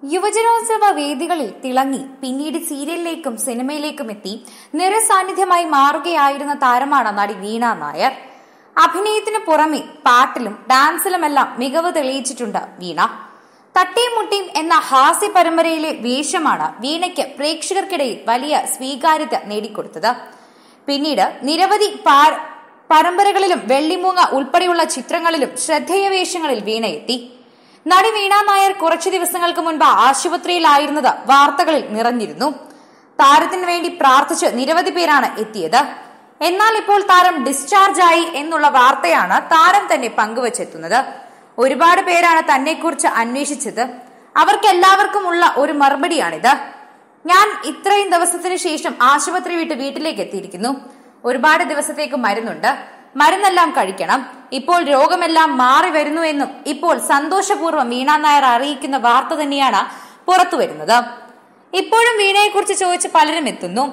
യുവജനോത്സവ വേദികളിൽ തിളങ്ങി പിന്നീട് സീരിയലിലേക്കും സിനിമയിലേക്കും എത്തി നിറസാന്നിധ്യമായി മാറുകയായിരുന്ന താരമാണ് നടി വീണ നായർ അഭിനയത്തിന് പുറമെ പാട്ടിലും ഡാൻസിലുമെല്ലാം മികവ് തെളിയിച്ചിട്ടുണ്ട് വീണ തട്ടിയും മുട്ടിയും എന്ന ഹാസ്യ പരമ്പരയിലെ വേഷമാണ് വീണയ്ക്ക് പ്രേക്ഷകർക്കിടയിൽ വലിയ സ്വീകാര്യത നേടിക്കൊടുത്തത് പിന്നീട് നിരവധി പാ- പരമ്പരകളിലും വെള്ളിമൂങ്ങ ഉൾപ്പെടെയുള്ള ചിത്രങ്ങളിലും ശ്രദ്ധേയ വേഷങ്ങളിൽ വീണ എത്തി നടി വീണ നായർ കുറച്ചു ദിവസങ്ങൾക്ക് മുൻപ് ആശുപത്രിയിലായിരുന്നത് വാർത്തകളിൽ നിറഞ്ഞിരുന്നു താരത്തിന് വേണ്ടി പ്രാർത്ഥിച്ച് നിരവധി പേരാണ് എത്തിയത് എന്നാൽ ഇപ്പോൾ താരം ഡിസ്ചാർജ് ആയി എന്നുള്ള വാർത്തയാണ് താരം തന്നെ പങ്കുവച്ചെത്തുന്നത് ഒരുപാട് പേരാണ് തന്നെക്കുറിച്ച് അന്വേഷിച്ചത് അവർക്കെല്ലാവർക്കും ഉള്ള ഒരു മറുപടിയാണിത് ഞാൻ ഇത്രയും ദിവസത്തിന് ശേഷം ആശുപത്രി വിട്ട് വീട്ടിലേക്ക് എത്തിയിരിക്കുന്നു ഒരുപാട് ദിവസത്തേക്ക് മരുന്നുണ്ട് മരുന്നെല്ലാം കഴിക്കണം ഇപ്പോൾ രോഗമെല്ലാം മാറി വരുന്നു എന്നും ഇപ്പോൾ സന്തോഷപൂർവ്വം വീണ നായർ അറിയിക്കുന്ന വാർത്ത തന്നെയാണ് പുറത്തു വരുന്നത് ഇപ്പോഴും വീണയെക്കുറിച്ച് ചോദിച്ച് പലരും എത്തുന്നു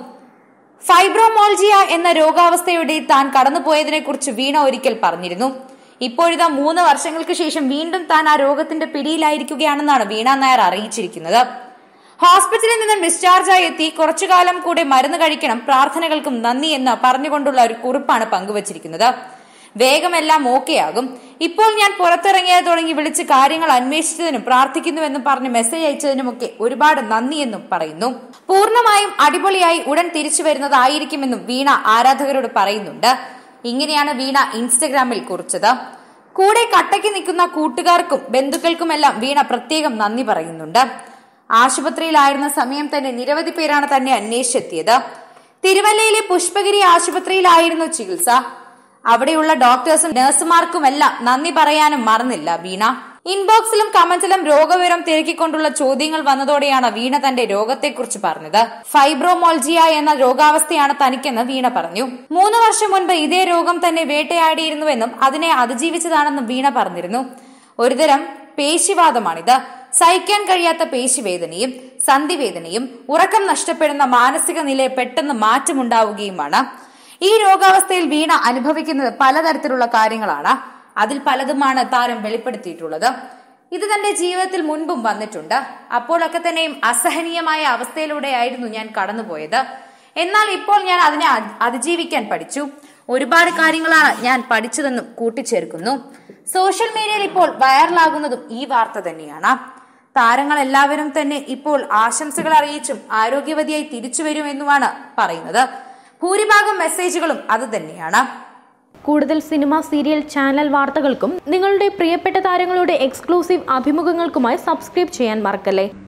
ഫൈബ്രോമോൾജിയ എന്ന രോഗാവസ്ഥയുടെ താൻ കടന്നുപോയതിനെ കുറിച്ച് വീണ ഒരിക്കൽ പറഞ്ഞിരുന്നു ഇപ്പോഴിതാ മൂന്ന് വർഷങ്ങൾക്ക് ശേഷം വീണ്ടും താൻ ആ രോഗത്തിന്റെ പിടിയിലായിരിക്കുകയാണെന്നാണ് വീണ നായർ അറിയിച്ചിരിക്കുന്നത് ഹോസ്പിറ്റലിൽ നിന്നും ഡിസ്ചാർജായി എത്തി കുറച്ചു കാലം കൂടെ മരുന്ന് കഴിക്കണം പ്രാർത്ഥനകൾക്കും നന്ദി എന്ന് പറഞ്ഞുകൊണ്ടുള്ള ഒരു കുറിപ്പാണ് പങ്കുവച്ചിരിക്കുന്നത് വേഗമെല്ലാം ഓക്കെയാകും ഇപ്പോൾ ഞാൻ പുറത്തിറങ്ങിയത് തുടങ്ങി വിളിച്ച് കാര്യങ്ങൾ അന്വേഷിച്ചതിനും പ്രാർത്ഥിക്കുന്നുവെന്നും പറഞ്ഞ് മെസ്സേജ് അയച്ചതിനുമൊക്കെ ഒരുപാട് നന്ദിയെന്നും പറയുന്നു പൂർണ്ണമായും അടിപൊളിയായി ഉടൻ തിരിച്ചു വരുന്നതായിരിക്കുമെന്നും വീണ ആരാധകരോട് പറയുന്നുണ്ട് ഇങ്ങനെയാണ് വീണ ഇൻസ്റ്റഗ്രാമിൽ കുറിച്ചത് കൂടെ കട്ടയ്ക്ക് നിൽക്കുന്ന കൂട്ടുകാർക്കും ബന്ധുക്കൾക്കുമെല്ലാം വീണ പ്രത്യേകം നന്ദി പറയുന്നുണ്ട് ആശുപത്രിയിലായിരുന്ന സമയം തന്നെ നിരവധി പേരാണ് തന്നെ അന്വേഷിച്ചെത്തിയത് തിരുവല്ലയിലെ പുഷ്പഗിരി ആശുപത്രിയിലായിരുന്നു ചികിത്സ അവിടെയുള്ള ഡോക്ടേഴ്സും നഴ്സുമാർക്കുമെല്ലാം നന്ദി പറയാനും മറന്നില്ല വീണ ഇൻബോക്സിലും കമന്റിലും രോഗവിവരം തിരക്കിക്കൊണ്ടുള്ള ചോദ്യങ്ങൾ വന്നതോടെയാണ് വീണ തന്റെ രോഗത്തെക്കുറിച്ച് പറഞ്ഞത് ഫൈബ്രോമോൾജിയ എന്ന രോഗാവസ്ഥയാണ് തനിക്കെന്ന് വീണ പറഞ്ഞു മൂന്ന് വർഷം മുൻപ് ഇതേ രോഗം തന്നെ വേട്ടയാടിയിരുന്നുവെന്നും അതിനെ അതിജീവിച്ചതാണെന്നും വീണ പറഞ്ഞിരുന്നു ഒരുതരം പേശിവാദമാണിത് സഹിക്കാൻ കഴിയാത്ത പേശിവേദനയും സന്ധിവേദനയും ഉറക്കം നഷ്ടപ്പെടുന്ന മാനസിക നിലയെ പെട്ടെന്ന് മാറ്റമുണ്ടാവുകയുമാണ് ഈ രോഗാവസ്ഥയിൽ വീണ അനുഭവിക്കുന്നത് പലതരത്തിലുള്ള കാര്യങ്ങളാണ് അതിൽ പലതുമാണ് താരം വെളിപ്പെടുത്തിയിട്ടുള്ളത് ഇത് തന്റെ ജീവിതത്തിൽ മുൻപും വന്നിട്ടുണ്ട് അപ്പോഴൊക്കെ തന്നെയും അസഹനീയമായ അവസ്ഥയിലൂടെയായിരുന്നു ഞാൻ കടന്നുപോയത് എന്നാൽ ഇപ്പോൾ ഞാൻ അതിനെ അ- അതിജീവിക്കാൻ പഠിച്ചു ഒരുപാട് കാര്യങ്ങളാണ് ഞാൻ പഠിച്ചതെന്നും കൂട്ടിച്ചേർക്കുന്നു സോഷ്യൽ മീഡിയയിൽ ഇപ്പോൾ വൈറലാകുന്നതും ഈ വാർത്ത തന്നെയാണ് താരങ്ങൾ എല്ലാവരും തന്നെ ഇപ്പോൾ ആശംസകൾ അറിയിച്ചും ആരോഗ്യവതിയായി തിരിച്ചു വരുമെന്നുമാണ് പറയുന്നത് ഭൂരിഭാഗം മെസ്സേജുകളും അത് തന്നെയാണ് കൂടുതൽ സിനിമ സീരിയൽ ചാനൽ വാർത്തകൾക്കും നിങ്ങളുടെ പ്രിയപ്പെട്ട താരങ്ങളുടെ എക്സ്ക്ലൂസീവ് അഭിമുഖങ്ങൾക്കുമായി സബ്സ്ക്രൈബ് ചെയ്യാൻ മറക്കല്ലേ